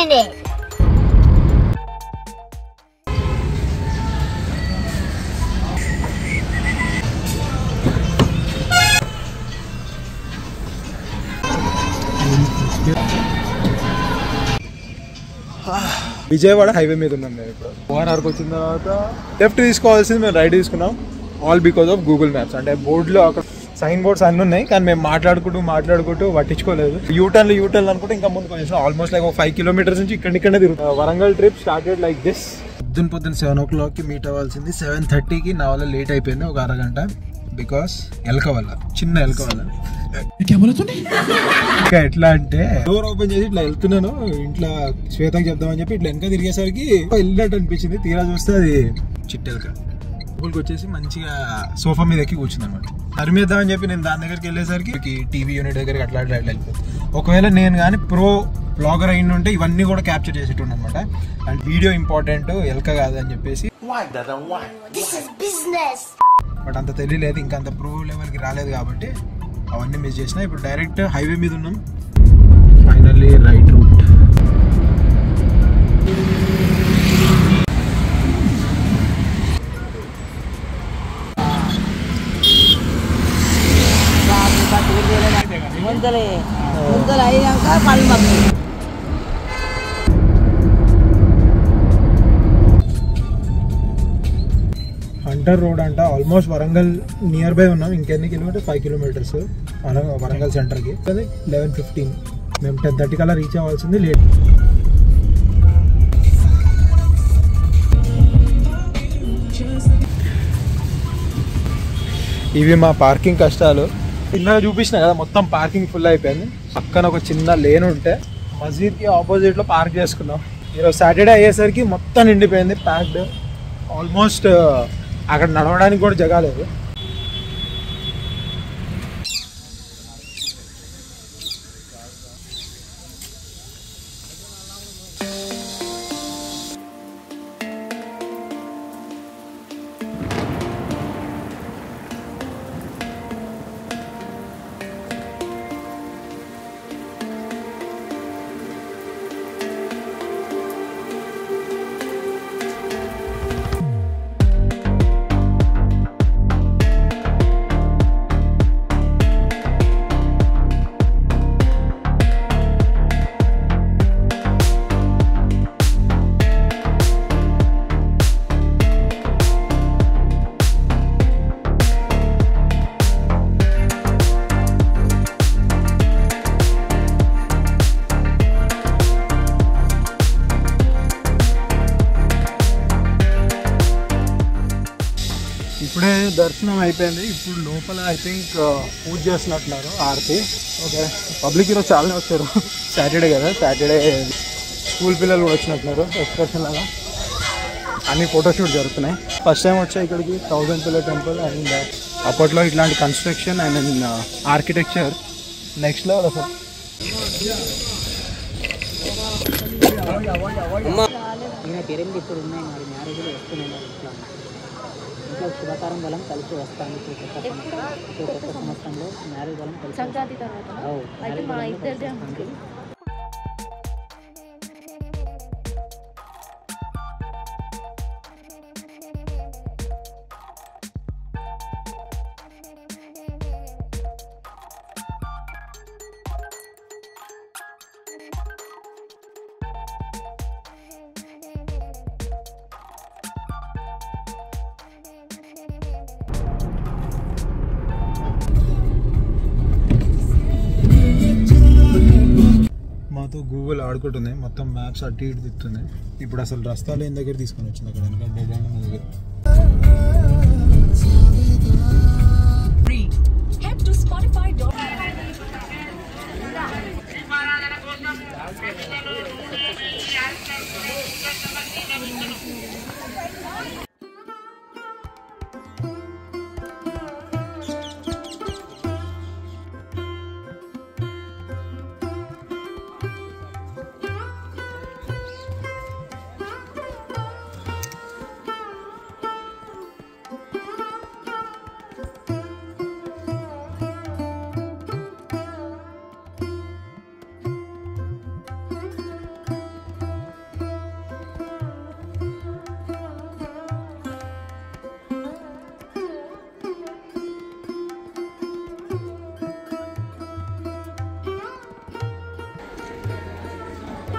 minute. Vijayawada highway మీద ఉన్నాం మేము ఇప్పుడు ఓఆర్ఆర్కి వచ్చిన తర్వాత లెఫ్ట్ తీసుకోవాల్సింది మేము రైట్ తీసుకున్నాం all because of Google Maps అంటే బోర్డులో అక్కడ సైన్ బోర్డ్స్ అన్ని ఉన్నాయి కానీ మేము మాట్లాడుకుంటూ మాట్లాడుకుంటూ పట్టించుకోలేదు యూటర్న్లు యూటర్న్ అనుకుంటే ఇంకా ముందు కొంచెం ఆల్మోస్ట్ లైక్ ఒక ఫైవ్ కిలోమీటర్స్ నుంచి ఇక్కడ ఇక్కడనే తిరుగుతాం Warangal trip started like this పొద్దున్న పొద్దున్న సెవెన్ ఓ క్లాక్కి మీట్ అవ్వాల్సింది సెవెన్ థర్టీకి నా వల్ల లేట్ అయిపోయింది ఒక అరగంట బికాస్ ఎలక వల్ల చిన్న ఎలక వల్ల ఇంకా ఎట్లా అంటే డోర్ ఓపెన్ చేసి ఇట్లా వెళ్తున్నాను ఇంట్లో శ్వేతకి చెప్దామని చెప్పి ఇట్లా వెనక తిరిగేసరికి వెళ్ళినట్టు అనిపించింది తీరా చూస్తే అది చిట్టెలక లోపలికి వచ్చేసి మంచిగా సోఫా మీద ఎక్కి కూర్చుంది అనమాట తరిమేద్దామని చెప్పి నేను దాని దగ్గరికి వెళ్ళేసరికి టీవీ యూనిట్ దగ్గరికి అట్లా అట్లా అట్లా వెళ్ళిపోయింది ఒకవేళ నేను కానీ ప్రో బ్లాగర్ అయిన ఉంటే ఇవన్నీ కూడా క్యాప్చర్ చేసేటోడు అనమాట అండ్ వీడియో ఇంపార్టెంట్ ఎలక కాదు అని చెప్పేసి This is business. బట్ అంత తెలియలేదు ఇంకా అంత ప్రో లెవెల్కి రాలేదు కాబట్టి అవన్నీ మిస్ చేసిన ఇప్పుడు డైరెక్ట్ హైవే మీద ఉన్నాం ఫైనల్లీ రైట్ రూట్ ముందలే ముందలు అయినాక మళ్ళీ మాకు హంటర్ రోడ్ అంట ఆల్మోస్ట్ వరంగల్ నియర్ బై ఉన్నాం ఇంకెన్ని కిలోమీటర్ ఫైవ్ కిలోమీటర్స్ వరంగల్ సెంటర్కి లెవెన్ ఫిఫ్టీన్ మేము టెన్ థర్టీ కల్లా రీచ్ అవ్వాల్సింది లేట్ ఇవి మా పార్కింగ్ కష్టాలు ఇందాక చూపించిన కదా మొత్తం పార్కింగ్ ఫుల్ అయిపోయింది పక్కన ఒక చిన్న లేన్ ఉంటే మసీద్కి ఆపోజిట్లో పార్క్ చేసుకున్నాం ఈరోజు సాటర్డే అయ్యేసరికి మొత్తం నిండిపోయింది ప్యాక్డ్ ఆల్మోస్ట్ అక్కడ నడవడానికి కూడా జగాలేదు ఇప్పుడే దర్శనం అయిపోయింది ఇప్పుడు లోపల ఐ థింక్ పూజ చేస్తున్నట్టున్నారు ఆరతి ఓకే పబ్లిక్ ఈరోజు చాలానే వచ్చారు సాటర్డే కదా సాటర్డే స్కూల్ పిల్లలు కూడా వచ్చినట్టున్నారు ఎక్స్కర్షన్ లాగా అన్ని ఫోటోషూట్ జరుగుతున్నాయి ఫస్ట్ టైం వచ్చా ఇక్కడికి థౌజండ్ పిల్లర్ టెంపుల్ అండ్ అప్పట్లో ఇట్లాంటి construction and architecture next level అసలు ఈయన పేరెంట్ ఇప్పుడు ఉన్నాయి మరి మ్యారేజ్లో వస్తున్నాయి మరి ఇట్లా ఇంట్లో శుభకారం బలం కలిసి వస్తాను ఇప్పుడు కొత్త సంవత్సరం ఇప్పుడు కొత్త సంవత్సరంలో మ్యారేజ్ బలం కలిసి సంక్రాంతి తర్వాత అవు, అయితే మ్యారేజ్ మా బలం ఇద్దరిదే కలిసి ఉంది. వస్తుంది. మాతో గూగుల్ ఆడుకుంటుంది మొత్తం మ్యాప్స్ అటు ఇటు తిప్పుతుంది ఇప్పుడు అసలు రస్తా లేని దగ్గర తీసుకొని వచ్చింది అక్కడ వెనక డెడ్ ఎండ్ ఉన్న దగ్గర Head to Spotify.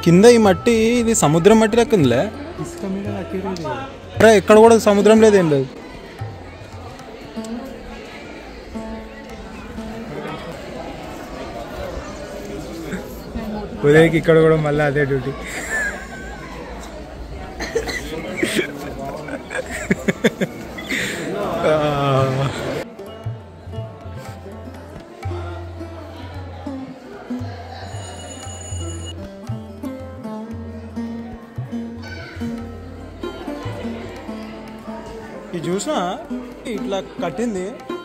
కింద ఈ మట్టి ఇది సముద్రం మట్టి లెక్క ఉందిలే ఇసుక మీద లక్కీరు ఇది అరే ఎక్కడ కూడా సముద్రం లేదు ఏం లేదు ఉదయకి ఇక్కడ కూడా మళ్ళీ అదే డ్యూటీ ఇది చూసినా ఇట్లా కట్టింది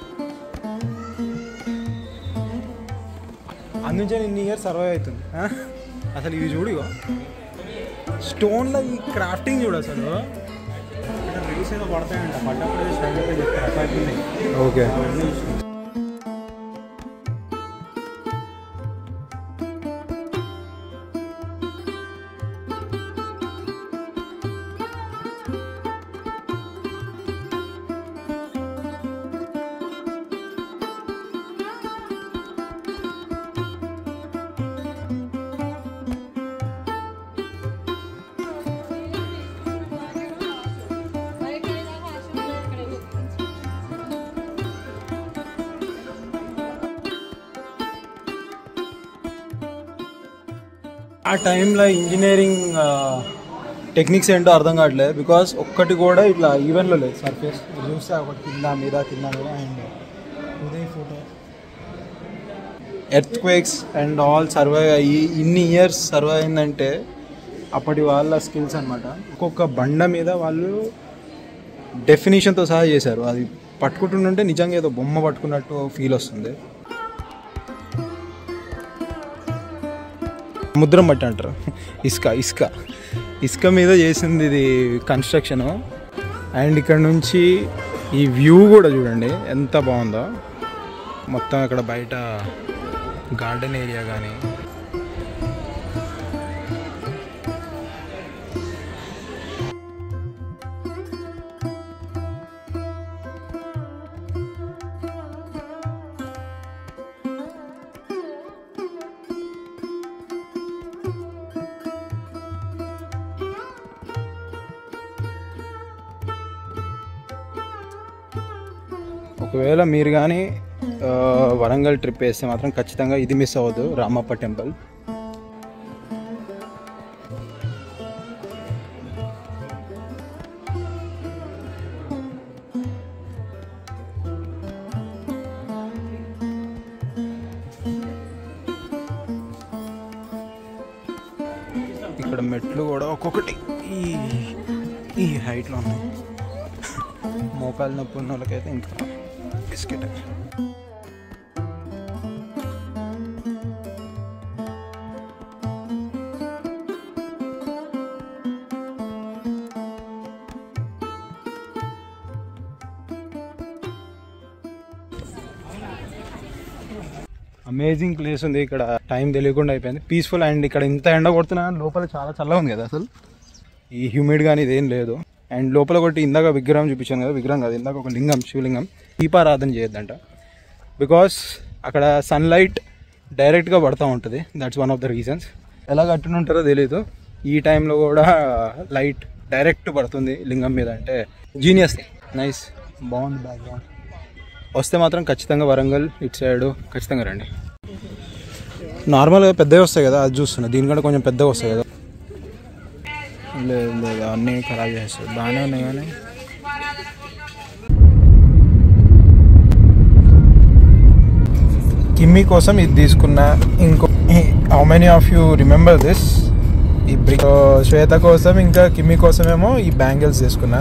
అందుకే ఇన్ని ఇయర్ సర్వైవ్ అవుతుంది ఆ? అసలు ఇవి చూడు ఇగో స్టోన్లో ఈ క్రాఫ్టింగ్ చూడు అసలు రీల్స్ ఏదో పడతాయంట పడ్డప్పుడు స్టైల్ అయితే చెప్తారు అట్లా ఉన్నాయి ఓకే ఆ టైంలో ఇంజనీరింగ్ టెక్నిక్స్ ఏంటో అర్థం కావట్లేదు బికాస్ ఒక్కటి కూడా ఇట్లా ఈవెంట్లో లేదు సర్ఫేస్ చూస్తే ఒకటి కింద మీద కింద మీద అండ్ ఉదయ్ photo earthquakes and all survive అయ్యి ఇన్ని ఇయర్స్ సర్వైవ్ అయిందంటే అప్పటి వాళ్ళ స్కిల్స్ అనమాట ఒక్కొక్క బండ మీద వాళ్ళు డెఫినేషన్తో సహా చేశారు అది పట్టుకుంటుంటే నిజంగా ఏదో బొమ్మ పట్టుకున్నట్టు ఫీల్ వస్తుంది సముద్రం బట్టి అంటారు ఇసుక ఇసుక ఇసుక మీద చేసింది ఇది కన్స్ట్రక్షన్ అండ్ ఇక్కడ నుంచి ఈ వ్యూ కూడా చూడండి ఎంత బాగుందో మొత్తం ఇక్కడ బయట గార్డెన్ ఏరియా కానీ ఒకవేళ మీరు కానీ వరంగల్ ట్రిప్ వేస్తే మాత్రం ఖచ్చితంగా ఇది మిస్ అవ్వద్దు రామప్ప టెంపుల్ ఇక్కడ మెట్లు కూడా ఒక్కొక్కటి ఈ ఈ హైట్లో ఉన్నాయి మోకాలు నొప్పి ఉన్న వాళ్ళకైతే ఇంకా బిస్కెట్ అమేజింగ్ ప్లేస్ ఉంది ఇక్కడ టైం తెలియకుండా అయిపోయింది పీస్ఫుల్ అండ్ ఇక్కడ ఇంత ఎండ కొడుతున్నా లోపల చాలా చల్లగా ఉంది కదా అసలు ఈ హ్యూమిడ్ కానీ ఇదేం లేదు అండ్ లోపల ఒకటి ఇందాక విగ్రహం చూపించాను కదా విగ్రహం కాదు ఇందాక ఒక లింగం శివలింగం దీపారాధన చేయొద్దంట బికాస్ అక్కడ సన్లైట్ డైరెక్ట్గా పడుతూ ఉంటుంది that's one of the reasons ఎలా కట్టుని ఉంటారో తెలియదు ఈ టైంలో కూడా లైట్ డైరెక్ట్ పడుతుంది లింగం మీద అంటే జీనియస్ నైస్ బాగుంది బ్యాక్గ్రౌండ్ వస్తే మాత్రం ఖచ్చితంగా వరంగల్ ఇటు సైడ్ ఖచ్చితంగా రండి నార్మల్గా పెద్దవి వస్తాయి కదా అది చూస్తున్నా దీనికంటే కొంచెం పెద్దగా వస్తాయి కదా లేదు లేదు అన్నీ ఖరాబ్ చేస్తాయి బాగానే ఉన్నాయి కానీ కిమ్మి కోసం ఇది తీసుకున్నా ఇంకో how many of you remember this ఈ బ్రిక్ శ్వేత కోసం ఇంకా కిమ్మి కోసమేమో ఈ బ్యాంగిల్స్ తీసుకున్నా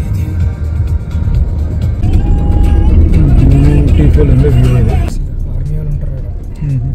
బ్యూటిఫుల్ ఉంది వ్యూ ఇది ఆర్మీ వాళ్ళు ఉంటారు కదా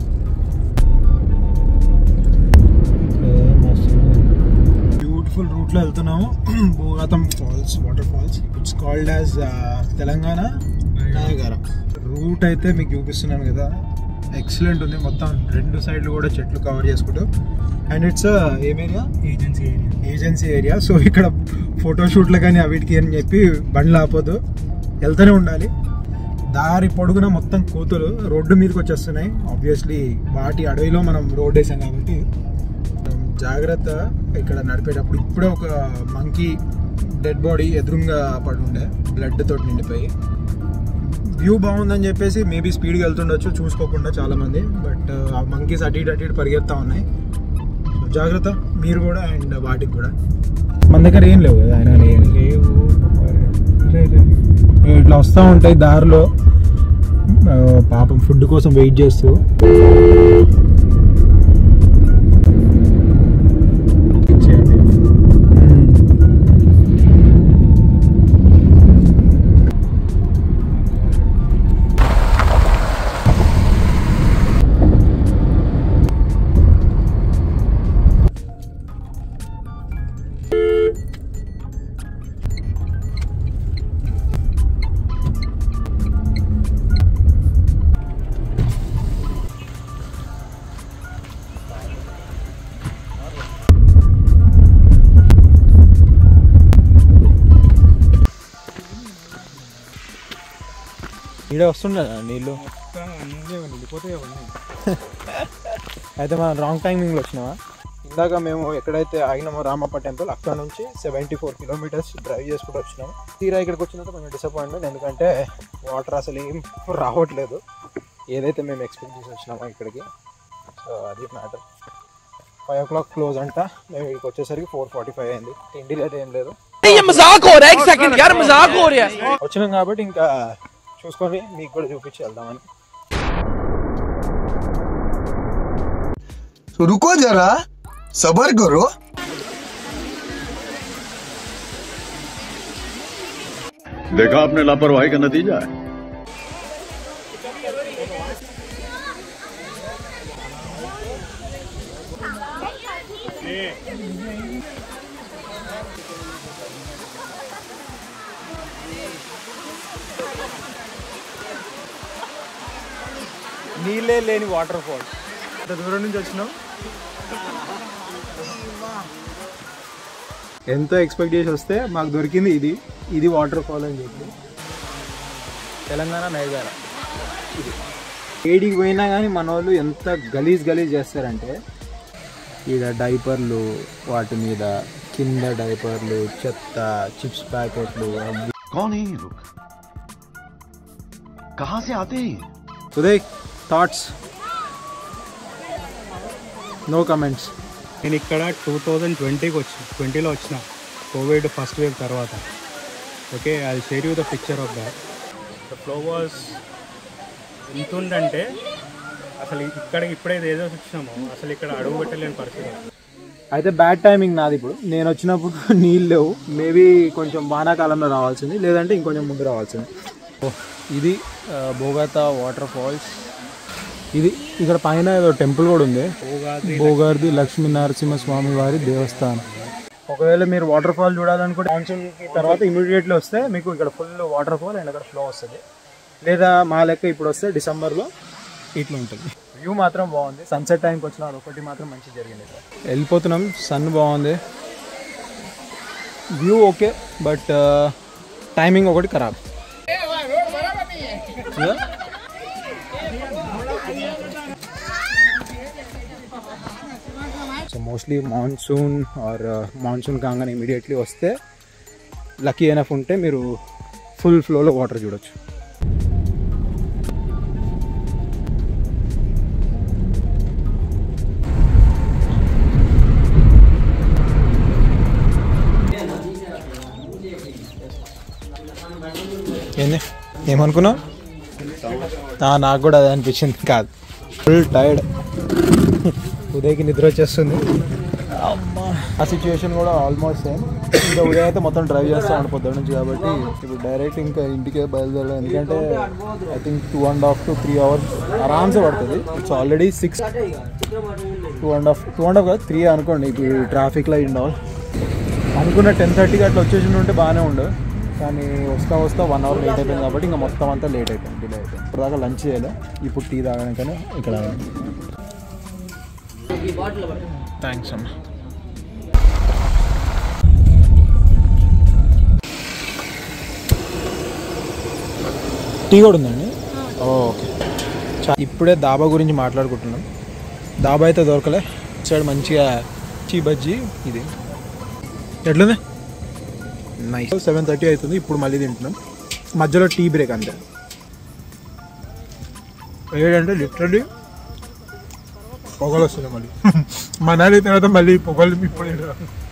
బ్యూటిఫుల్ రూట్లో వెళ్తున్నాము భూగతం falls waterfalls it's called as Telangana Niagara route అయితే మీకు చూపిస్తున్నాను కదా ఎక్సలెంట్ ఉంది మొత్తం రెండు సైడ్లు కూడా చెట్లు కవర్ చేసుకుంటూ అండ్ ఇట్స్ ఏం area agency area agency area so ఇక్కడ ఫోటోషూట్లు కానీ అవిటికి అని చెప్పి బండ్లు ఆపొద్దు వెళ్తూనే ఉండాలి దారి పొడుగున మొత్తం కోతులు రోడ్డు మీదకి వచ్చేస్తున్నాయి ఆబ్వియస్లీ వాటి అడవిలో మనం రోడ్ వేసాం కాబట్టి జాగ్రత్త ఇక్కడ నడిపేటప్పుడు ఇప్పుడే ఒక మంకీ డెడ్ బాడీ ఎదురుగా పడి ఉండే బ్లడ్ తోటి నిండిపోయి వ్యూ బాగుందని చెప్పేసి మేబీ స్పీడ్గా వెళ్తుండొచ్చు చూసుకోకుండా చాలా మంది బట్ ఆ మంకీస్ అటు ఇటు అటు ఇటు పరిగెత్తా ఉన్నాయి సో జాగ్రత్త మీరు కూడా అండ్ వాటికి కూడా మన దగ్గర ఏం లేవు కదా ఆయన లేవు ఇట్లా వస్తూ ఉంటాయి దారిలో ఆ, పాపం ఫుడ్ కోసం వెయిట్ చేస్తూ ఈడ వస్తుండే నీళ్ళు వెళ్ళిపోతే అయితే మనం రాంగ్ టైమింగ్లో వచ్చినావా ఇందాక మేము ఎక్కడైతే ఆగినామో రామప్ప టెంపుల్ అక్కడ నుంచి సెవెంటీ ఫోర్ కిలోమీటర్స్ డ్రైవ్ చేసుకుంటూ వచ్చినాము తీరా ఇక్కడికి వచ్చినంత కొంచెం డిసప్పాయింట్మెంట్ ఎందుకంటే వాటర్ అసలు ఏం రావట్లేదు ఏదైతే మేము ఎక్స్పెక్ట్ చేసి వచ్చినామో ఇక్కడికి సో అది matter five o'clock close అంట మేము ఇక్కడికి వచ్చేసరికి ఫోర్ ఫార్టీ ఫైవ్ అయింది తిండి లేదు ఏం లేదు ये मजाक हो रहा है एक सेकंड यार मजाक हो रहा है వచ్చినాం కాబట్టి ఇంకా చూసుకొని మీకు కూడా చూపించి వెళ్దామని तो रुको जरा सबर करो देखा आपने लापरवाही का नतीजा है నీళ్ళే లేని వాటర్ ఫాల్ అంత దూరం నుంచి వచ్చినాం ఎంతో ఎక్స్పెక్ట్ చేసి వస్తే మాకు దొరికింది ఇది ఇది వాటర్ ఫాల్ అని చెప్పి తెలంగాణ నైజారా ఇది ఏడికి పోయినా కానీ మన వాళ్ళు ఎంత గలీజ్ గలీజ్ చేస్తారంటే ఈడ డైపర్లు వాటి మీద కింద డైపర్లు చెత్త చిప్స్ ప్యాకెట్లు అవి कौन है ये लोग कहाँ से आते हैं ये? ఉదయ్ థాట్స్ నో కమెంట్స్ నేను ఇక్కడ టూ థౌజండ్ ట్వంటీకి వచ్చి ట్వంటీలో వచ్చిన కోవిడ్ ఫస్ట్ వేవ్ తర్వాత ఓకే అది share you the picture of that the flow was ఎంత ఉందంటే అసలు ఇక్కడ ఇప్పుడైతే ఏదో వచ్చినామో అసలు ఇక్కడ అడుగు పెట్టలేని పరిస్థితి అయితే బ్యాడ్ టైమింగ్ నాది ఇప్పుడు నేను వచ్చినప్పుడు నీళ్ళు లేవు మేబీ కొంచెం వానాకాలంలో రావాల్సింది లేదంటే ఇంకొంచెం ముందు రావాల్సింది ఓ, ఇది ఆ, బోగాతా వాటర్ ఫాల్స్ ఇది ఇక్కడ పైన ఏదో టెంపుల్ కూడా ఉంది బోగార్ది లక్ష్మీ నరసింహస్వామి వారి దేవస్థానం ఒకవేళ మీరు వాటర్ ఫాల్ చూడాలనుకుంటే మాన్సూన్ తర్వాత ఇమీడియట్లీ వస్తే మీకు ఇక్కడ ఫుల్ వాటర్ ఫాల్ అండ్ అక్కడ ఫ్లో వస్తుంది లేదా మా లెక్క ఇప్పుడు వస్తే డిసెంబర్లో ఇట్లా ఉంటుంది వ్యూ మాత్రం బాగుంది సన్సెట్ టైంకి వచ్చిన ఒకటి మాత్రం మంచి జరిగింది ఇక్కడ. వెళ్ళిపోతున్నాం సన్ బాగుంది వ్యూ ఓకే బట్ టైమింగ్ ఒకటి ఖరాబ్ Yeah? So mostly monsoon or monsoon కాగానే ఇమీడియట్లీ వస్తే లక్కీ ఎనఫ్ ఉంటే మీరు ఫుల్ ఫ్లోలో వాటర్ చూడొచ్చు ఏంది ఏమనుకున్నావు ఆ, నాకు కూడా అదే అనిపించింది కాదు ఫుల్ టైర్డ్ ఉదయ్కి నిద్ర వచ్చేస్తుంది అమ్మా ఆ సిచ్యువేషన్ కూడా ఆల్మోస్ట్ సేమ్ ఇంకా ఉదయం అయితే మొత్తం డ్రైవ్ చేస్తాను పొద్దున్న నుంచి కాబట్టి ఇప్పుడు డైరెక్ట్ ఇంకా ఇంటికే బయలుదేరాలి ఎందుకంటే I think two and half to three hours ఆరామ్సే పడుతుంది it's already six two and half two and half కాదు త్రీ అనుకోండి ఇప్పుడు ట్రాఫిక్లో ఉండవు అనుకున్న టెన్ థర్టీకి అట్లా వచ్చేసి ఉంటే బాగానే ఉండు కానీ వస్తా వస్తా వన్ అవర్ లేట్ అయిపోయింది కాబట్టి ఇంకా మొత్తం అంతా లేట్ అయిపోయింది డిలే అయిపోయింది ఇప్పుడు దాకా లంచ్ చేయలే ఇప్పుడు టీ తాగడానికనే ఇక్కడ థ్యాంక్స్ అమ్మా టీ కూడా ఉందండి ఓకే చా- ఇప్పుడే దాబా గురించి మాట్లాడుకుంటున్నాం దాబా అయితే దొరకలే సైడ్ మంచిగా మిర్చి బజ్జీ ఇది ఎట్లుంది నైస్ సెవెన్ థర్టీ అవుతుంది ఇప్పుడు మళ్ళీ తింటున్నాం మధ్యలో టీ బ్రేక్ అంతే ఏంటంటే లిటరలీ పొగలు వస్తుంది మళ్ళీ మనాలి తర్వాత మళ్ళీ పొగలు ఇప్పుడు